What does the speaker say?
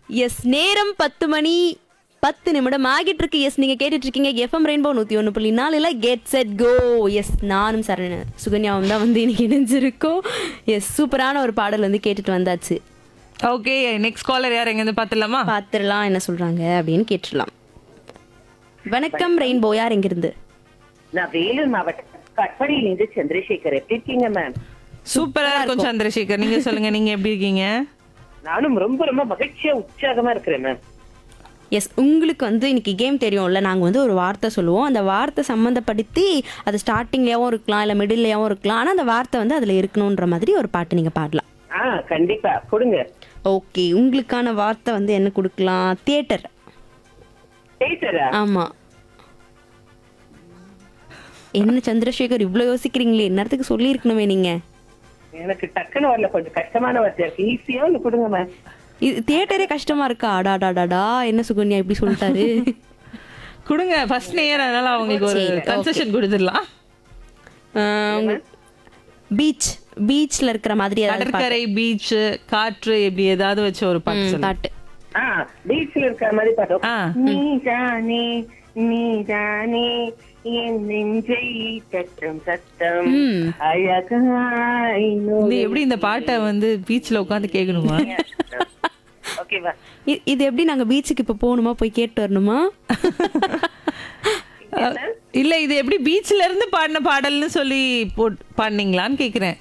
S நேரம் பத்து மணி பத்து நிமிடம் ஆகிட்டு இருக்கு எஸ் நீங்க கேட்டுட்டு இருக்கீங்க எஃப்எம் ரெயின்போ நூத்தி ஒன்று புள்ளி நாலுல கெட் செட் கோ எஸ் நானும் சரண சுகன்யாவும் தான் வந்து இன்னைக்கு இணைஞ்சிருக்கோம் எஸ் சூப்பரான ஒரு பாடல் வந்து கேட்டுட்டு வந்தாச்சு ஓகே நெக்ஸ்ட் காலர் யார் எங்க இருந்து பாத்துலாமா பார்த்துடலாம் என்ன சொல்றாங்க அப்படின்னு கேட்டுடலாம் வணக்கம் ரெயின்போ யார் எங்கிருந்து நான் வேலூர் மாவட்டம் கட்படியிலிருந்து சந்திரசேகர் எப்படி இருக்கீங்க மேம் சூப்பரா இருக்கும் சந்திரசேகர் நீங்க சொல்லுங்க நீங்க எப்படி இருக்கீங்க நானும் ரொம்ப ரொம்ப மகிழ்ச்சியா உற்சாகமா இருக்கிறேன் மேம் எஸ் உங்களுக்கு வந்து இன்னைக்கு கேம் தெரியும்ல நாங்கள் வந்து ஒரு வார்த்தை சொல்லுவோம் அந்த வார்த்தை சம்மந்தப்படுத்தி அது ஸ்டார்டிங்லேயாவும் இருக்கலாம் இல்லை மிடில்லையாவும் இருக்கலாம் ஆனால் அந்த வார்த்தை வந்து அதில் இருக்கணுன்ற மாதிரி ஒரு பாட்டு நீங்கள் பாடலாம் ஆ கண்டிப்பா கொடுங்க ஓகே உங்களுக்கான வார்த்தை வந்து என்ன கொடுக்கலாம் தியேட்டர் தேட்டரா ஆமாம் என்ன சந்திரசேகர் இவ்வளோ யோசிக்கிறீங்களே நேரத்துக்கு சொல்லியிருக்கணுமே நீங்கள் எனக்கு டக்குன்னு வரல கொஞ்சம் கஷ்டமான வார்த்தை இருக்கு ஈஸியா ஒன்று கொடுங்க மேம் இது தியேட்டரே கஷ்டமா இருக்கா அடாடாடாடா என்ன சுகன்யா இப்படி சொல்லிட்டாரு கொடுங்க ஃபர்ஸ்ட் நேர் அதனால அவங்களுக்கு ஒரு கன்செஷன் கொடுத்துடலாம் பீச் பீச்ல இருக்கிற மாதிரி ஏதாவது பாட்டு. கடற்கரை பீச் காற்று இப்படி ஏதாவது வச்சு ஒரு பாட்டு ம், சொல்லுங்க பாட்டு ஆ பீச்ல இருக்கிற மாதிரி பார்த்தோம் ஆ. நீ தானே நீ தானே என் நெஞ்சை தட்டும் சத்தம் ம். அழகாய் இது எப்படி இந்த பாட்டை வந்து பீச்ல உட்காந்து கேட்கணுமா ஓகேவா இ- இது எப்படி நாங்க பீச்சுக்கு இப்ப போகணுமா போய் கேட்டு வரணுமா இல்ல இது எப்படி பீச்ல இருந்து பாடின பாடல்னு சொல்லி போட் பாடினீங்களான்னு கேக்குறேன்